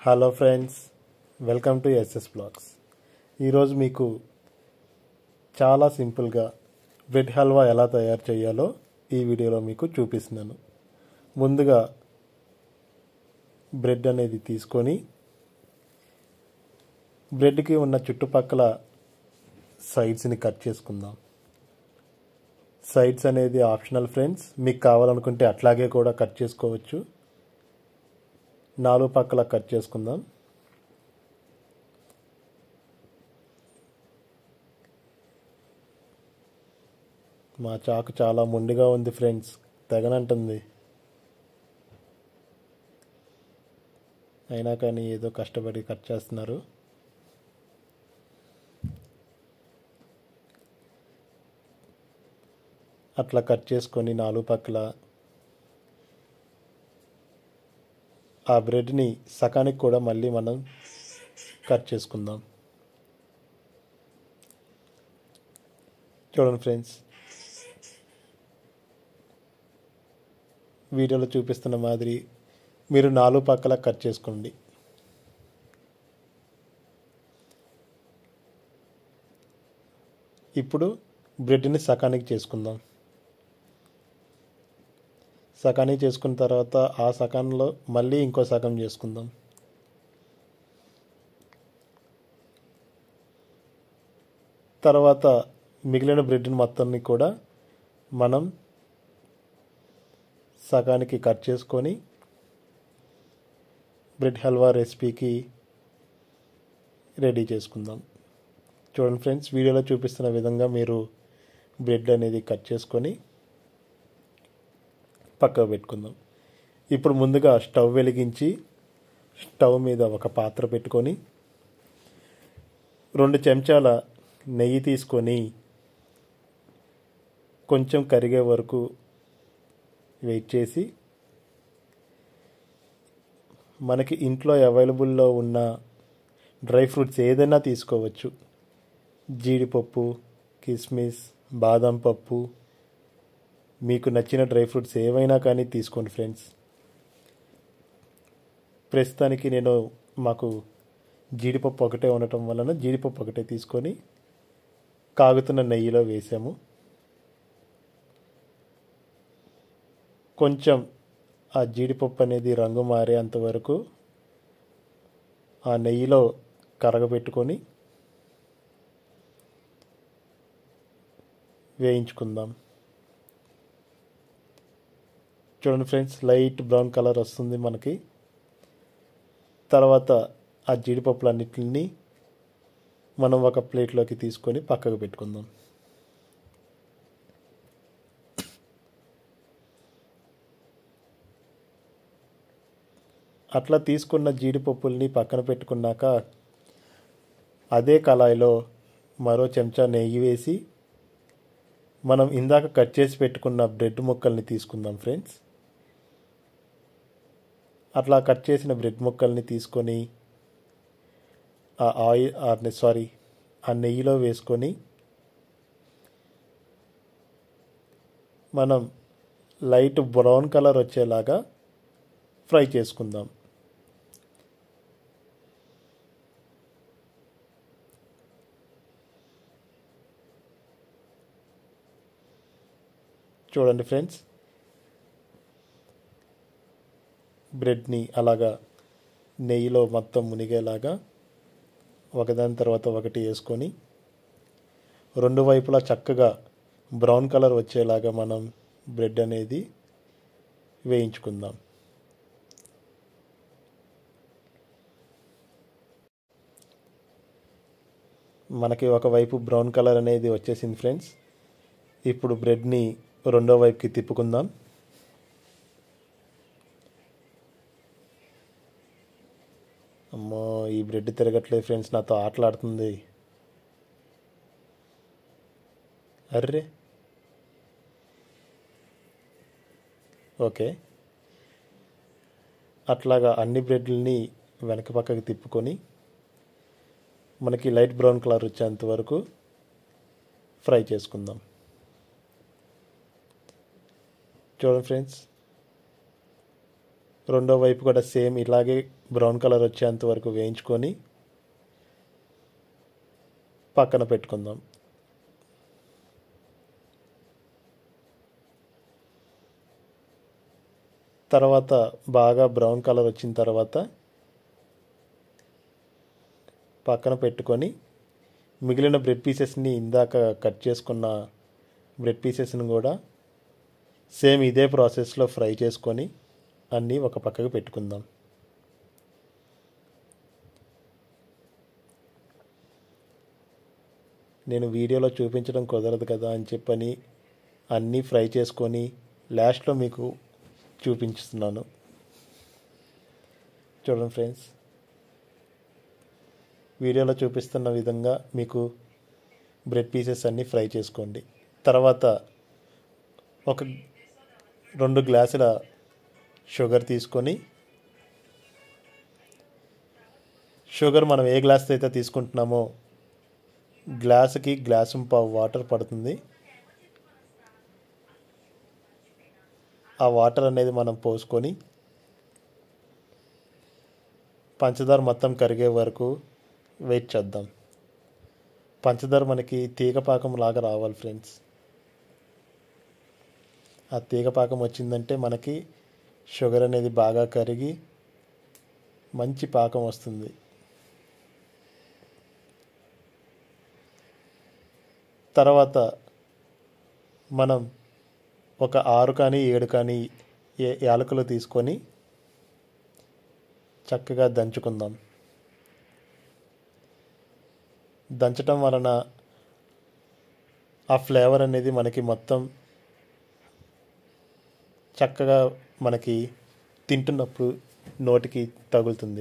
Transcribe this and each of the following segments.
hello friends welcome to SS blogs ఈరోజు మీకు చాలా సింపుల్గా బ్రెడ్ హల్వా ఎలా తయారు చేయాలో ఈ వీడియోలో మీకు చూపిస్తున్నాను ముందుగా బ్రెడ్ అనేది తీసుకొని బ్రెడ్కి ఉన్న చుట్టుపక్కల సైడ్స్ని కట్ చేసుకుందాం సైడ్స్ అనేది ఆప్షనల్ ఫ్రెండ్స్ మీకు కావాలనుకుంటే అట్లాగే కూడా కట్ చేసుకోవచ్చు నాలుగు పక్కల కట్ చేసుకుందాం మా చాకు చాలా మొండిగా ఉంది ఫ్రెండ్స్ తెగనంటుంది అయినా కానీ ఏదో కష్టపడి కట్ చేస్తున్నారు అట్లా కట్ చేసుకొని నాలుగు పక్కల ఆ బ్రెడ్ని సకానికి కూడా మళ్ళీ మనం కట్ చేసుకుందాం చూడండి ఫ్రెండ్స్ వీడియోలో చూపిస్తున్న మాదిరి మీరు నాలుగు పక్కల కట్ చేసుకోండి ఇప్పుడు బ్రెడ్ని సకానికి చేసుకుందాం సకానికి చేసుకున్న తర్వాత ఆ సకంలో మళ్ళీ ఇంకో సగం చేసుకుందాం తర్వాత మిగిలిన బ్రెడ్ని మొత్తాన్ని కూడా మనం సగానికి కట్ చేసుకొని బ్రెడ్ హల్వా రెసిపీకి రెడీ చేసుకుందాం చూడండి ఫ్రెండ్స్ వీడియోలో చూపిస్తున్న విధంగా మీరు బ్రెడ్ అనేది కట్ చేసుకొని పక్కకు పెట్టుకుందాం ఇప్పుడు ముందుగా స్టవ్ వెలిగించి స్టవ్ మీద ఒక పాత్ర పెట్టుకొని రెండు చెంచాల నెయ్యి తీసుకొని కొంచెం కరిగే వరకు వెయిట్ చేసి మనకి ఇంట్లో అవైలబుల్లో ఉన్న డ్రై ఫ్రూట్స్ ఏదైనా తీసుకోవచ్చు జీడిపప్పు కిస్మిస్ బాదం పప్పు మీకు నచ్చిన డ్రై ఫ్రూట్స్ ఏవైనా కానీ తీసుకోండి ఫ్రెండ్స్ ప్రస్తుతానికి నేను మాకు జీడిపప్పు ఒకటే ఉండటం వలన జీడిపప్పు ఒకటే తీసుకొని కాగుతున్న నెయ్యిలో వేసాము కొంచెం ఆ జీడిపప్పు అనేది రంగు మారేంత వరకు ఆ నెయ్యిలో కరగబెట్టుకొని వేయించుకుందాం చూడండి ఫ్రెండ్స్ లైట్ బ్రౌన్ కలర్ వస్తుంది మనకి తర్వాత ఆ జీడిపప్పులన్నిటిని మనం ఒక ప్లేట్లోకి తీసుకొని పక్కకు పెట్టుకుందాం అట్లా తీసుకున్న జీడిపప్పుల్ని పక్కన పెట్టుకున్నాక అదే కళాయిలో మరో చెంచా నెయ్యి వేసి మనం ఇందాక కట్ చేసి పెట్టుకున్న బ్రెడ్ ముక్కల్ని తీసుకుందాం ఫ్రెండ్స్ అట్లా కట్ చేసిన బ్రెడ్ ముక్కల్ని తీసుకొని ఆ ఆయిల్ సారీ ఆ నెయ్యిలో వేసుకొని మనం లైట్ బ్రౌన్ కలర్ వచ్చేలాగా ఫ్రై చేసుకుందాం చూడండి ఫ్రెండ్స్ బ్రెడ్ని అలాగా నెయ్యిలో మొత్తం మునిగేలాగా ఒకదాని తర్వాత ఒకటి వేసుకొని రెండు వైపులా చక్కగా బ్రౌన్ కలర్ వచ్చేలాగా మనం బ్రెడ్ అనేది వేయించుకుందాం మనకి ఒకవైపు బ్రౌన్ కలర్ అనేది వచ్చేసింది ఫ్రెండ్స్ ఇప్పుడు బ్రెడ్ని రెండో వైపుకి తిప్పుకుందాం అమ్మో ఈ బ్రెడ్ తిరగట్లేదు ఫ్రెండ్స్ నాతో ఆటలాడుతుంది అర్రే ఓకే అట్లాగా అన్ని బ్రెడ్లని వెనక పక్కకి తిప్పుకొని మనకి లైట్ బ్రౌన్ కలర్ వచ్చేంత వరకు ఫ్రై చేసుకుందాం చూడండి ఫ్రెండ్స్ రెండో వైపు కూడా సేమ్ ఇలాగే బ్రౌన్ కలర్ వచ్చేంత వరకు వేయించుకొని పక్కన పెట్టుకుందాం తర్వాత బాగా బ్రౌన్ కలర్ వచ్చిన తర్వాత పక్కన పెట్టుకొని మిగిలిన బ్రెడ్ పీసెస్ని ఇందాక కట్ చేసుకున్న బ్రెడ్ పీసెస్ని కూడా సేమ్ ఇదే ప్రాసెస్లో ఫ్రై చేసుకొని అన్నీ ఒక పక్కకు పెట్టుకుందాం నేను వీడియోలో చూపించడం కుదరదు కదా అని చెప్పని అన్నీ ఫ్రై చేసుకొని లాస్ట్లో మీకు చూపించుతున్నాను చూడండి ఫ్రెండ్స్ వీడియోలో చూపిస్తున్న విధంగా మీకు బ్రెడ్ పీసెస్ అన్నీ ఫ్రై చేసుకోండి తర్వాత ఒక రెండు గ్లాసుల షుగర్ తీసుకొని షుగర్ మనం ఏ గ్లాస్తో అయితే తీసుకుంటున్నామో గ్లాసుకి గ్లాసు పావు వాటర్ పడుతుంది ఆ వాటర్ అనేది మనం పోసుకొని పంచదార మొత్తం కరిగే వరకు వెయిట్ చేద్దాం పంచదార మనకి తీగపాకం లాగా రావాలి ఫ్రెండ్స్ ఆ తీగపాకం వచ్చిందంటే మనకి షుగర్ అనేది బాగా కరిగి మంచి పాకం వస్తుంది తర్వాత మనం ఒక ఆరు కానీ ఏడు కానీ ఏ- యాలకులు తీసుకొని చక్కగా దంచుకుందాం దంచటం వలన ఆ ఫ్లేవర్ అనేది మనకి మొత్తం చక్కగా మనకి తింటున్నప్పుడు నోటికి తగులుతుంది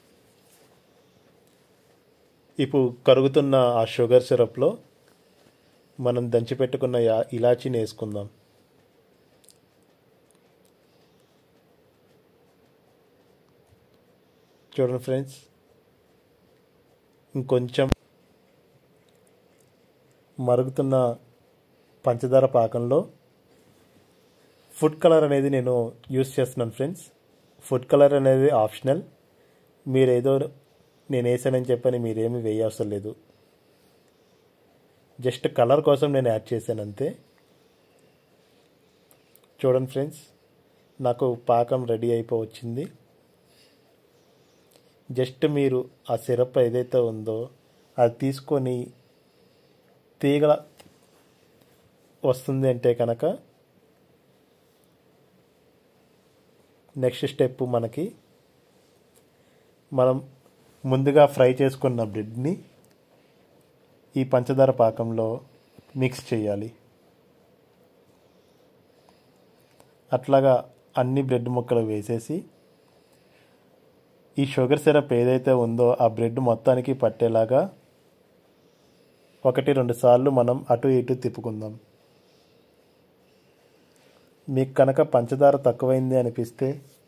ఇప్పుడు కరుగుతున్న ఆ షుగర్ సిరప్లో మనం దంచిపెట్టుకున్న యా- ఇలాచీని వేసుకుందాం చూడండి ఫ్రెండ్స్ ఇంకొంచెం మరుగుతున్న పంచదార పాకంలో ఫుడ్ కలర్ అనేది నేను యూస్ చేస్తున్నాను ఫ్రెండ్స్ ఫుడ్ కలర్ అనేది ఆప్షనల్ మీరేదో నేను వేసానని చెప్పని మీరేమి వేయవసరం లేదు జస్ట్ కలర్ కోసం నేను యాడ్ చేశాను అంతే చూడండి ఫ్రెండ్స్ నాకు పాకం రెడీ అయిపోవచ్చింది జస్ట్ మీరు ఆ సిరప్ ఏదైతే ఉందో అది తీసుకొని తీగ వస్తుంది అంటే కనుక నెక్స్ట్ స్టెప్ మనకి మనం ముందుగా ఫ్రై చేసుకున్న బ్రెడ్ని ఈ పంచదార పాకంలో మిక్స్ చేయాలి అట్లాగా అన్ని బ్రెడ్ ముక్కలు వేసేసి ఈ షుగర్ సిరప్ ఏదైతే ఉందో ఆ బ్రెడ్ మొత్తానికి పట్టేలాగా ఒకటి రెండు సార్లు మనం అటు ఇటు తిప్పుకుందాం మీకు కనుక పంచదార తక్కువైంది అనిపిస్తే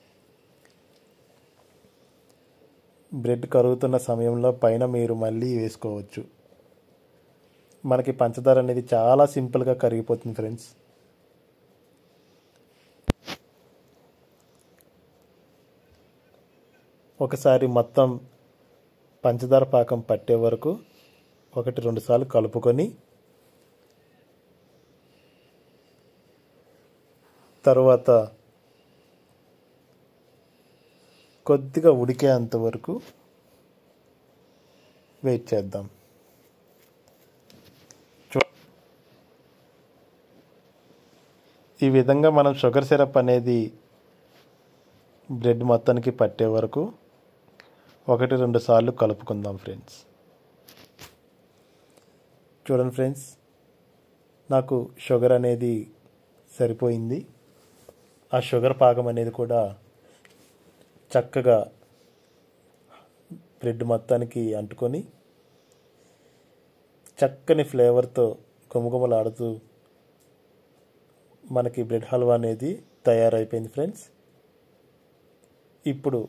బ్రెడ్ కరుగుతున్న సమయంలో పైన మీరు మళ్ళీ వేసుకోవచ్చు మనకి పంచదార అనేది చాలా సింపుల్గా కరిగిపోతుంది ఫ్రెండ్స్ ఒకసారి మొత్తం పంచదార పాకం పట్టే వరకు ఒకటి రెండు సార్లు కలుపుకొని తరువాత కొద్దిగా ఉడికేంత వరకు వెయిట్ చేద్దాం చూ- ఈ విధంగా మనం షుగర్ సిరప్ అనేది బ్రెడ్ మొత్తానికి పట్టే వరకు ఒకటి రెండు సార్లు కలుపుకుందాం ఫ్రెండ్స్ చూడండి ఫ్రెండ్స్ నాకు షుగర్ అనేది సరిపోయింది ఆ షుగర్ పాకం అనేది కూడా చక్కగా బ్రెడ్ మొత్తానికి అంటుకొని చక్కని ఫ్లేవర్తో గుమగుమలాడుతూ మనకి బ్రెడ్ హల్వా అనేది తయారైపోయింది ఫ్రెండ్స్ ఇప్పుడు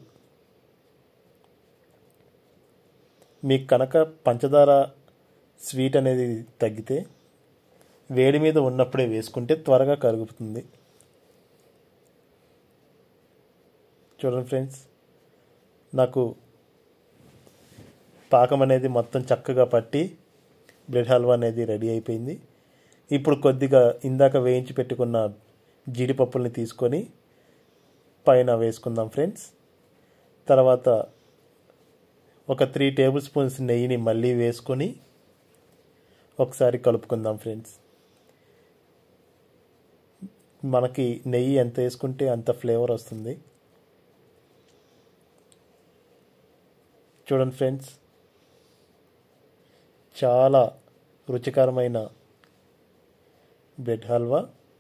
మీకు కనుక పంచదార స్వీట్ అనేది తగ్గితే వేడి మీద ఉన్నప్పుడే వేసుకుంటే త్వరగా కరుగుతుంది చూడండి ఫ్రెండ్స్ నాకు పాకం అనేది మొత్తం చక్కగా పట్టి బ్రెడ్ హల్వా అనేది రెడీ అయిపోయింది ఇప్పుడు కొద్దిగా ఇందాక వేయించి పెట్టుకున్న జీడిపప్పుల్ని తీసుకొని పైన వేసుకుందాం ఫ్రెండ్స్ తర్వాత ఒక త్రీ టేబుల్ స్పూన్స్ నెయ్యిని మళ్ళీ వేసుకొని ఒకసారి కలుపుకుందాం ఫ్రెండ్స్ మనకి నెయ్యి ఎంత వేసుకుంటే అంత ఫ్లేవర్ వస్తుంది చూడండి ఫ్రెండ్స్ చాలా రుచికరమైన బ్రెడ్ హల్వా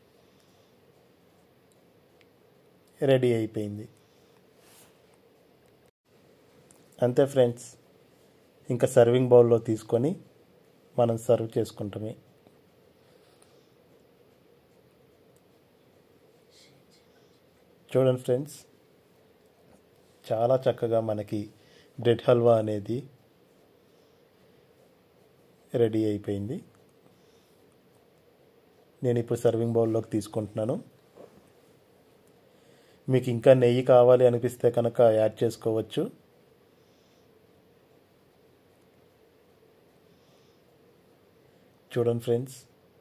రెడీ అయిపోయింది అంతే ఫ్రెండ్స్ ఇంకా సర్వింగ్ బౌల్లో తీసుకొని మనం సర్వ్ చేసుకుంటామే చూడండి ఫ్రెండ్స్ చాలా చక్కగా మనకి బ్రెడ్ హల్వా అనేది రెడీ అయిపోయింది నేను ఇప్పుడు సర్వింగ్ బౌల్లోకి తీసుకుంటున్నాను మీకు ఇంకా నెయ్యి కావాలి అనిపిస్తే కనుక యాడ్ చేసుకోవచ్చు చూడండి ఫ్రెండ్స్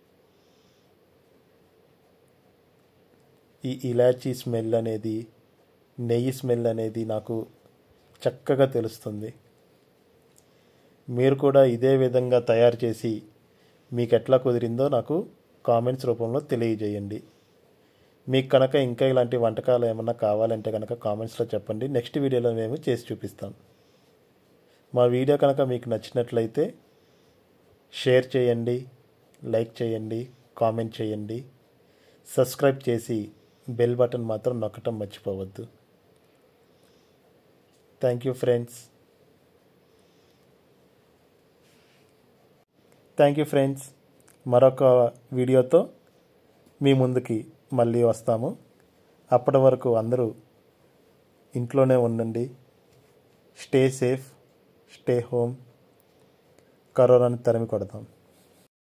ఈ ఇలాచీ స్మెల్ అనేది నెయ్యి స్మెల్ అనేది నాకు చక్కగా తెలుస్తుంది మీరు కూడా ఇదే విధంగా తయారు చేసి మీకు ఎట్లా కుదిరిందో నాకు కామెంట్స్ రూపంలో తెలియజేయండి మీకు కనుక ఇంకా ఇలాంటి వంటకాలు ఏమన్నా కావాలంటే కనుక కామెంట్స్లో చెప్పండి నెక్స్ట్ వీడియోలో మేము చేసి చూపిస్తాం మా వీడియో కనుక మీకు నచ్చినట్లయితే షేర్ చేయండి లైక్ చేయండి కామెంట్ చేయండి సబ్స్క్రైబ్ చేసి బెల్ బటన్ మాత్రం నొక్కటం మర్చిపోవద్దు thank you friends thank you friends మరొక వీడియోతో మీ ముందుకి మళ్ళీ వస్తాము అప్పటి వరకు అందరూ ఇంట్లోనే ఉండండి స్టే సేఫ్ స్టే హోమ్ కరోనాని తరిమి కొడదాం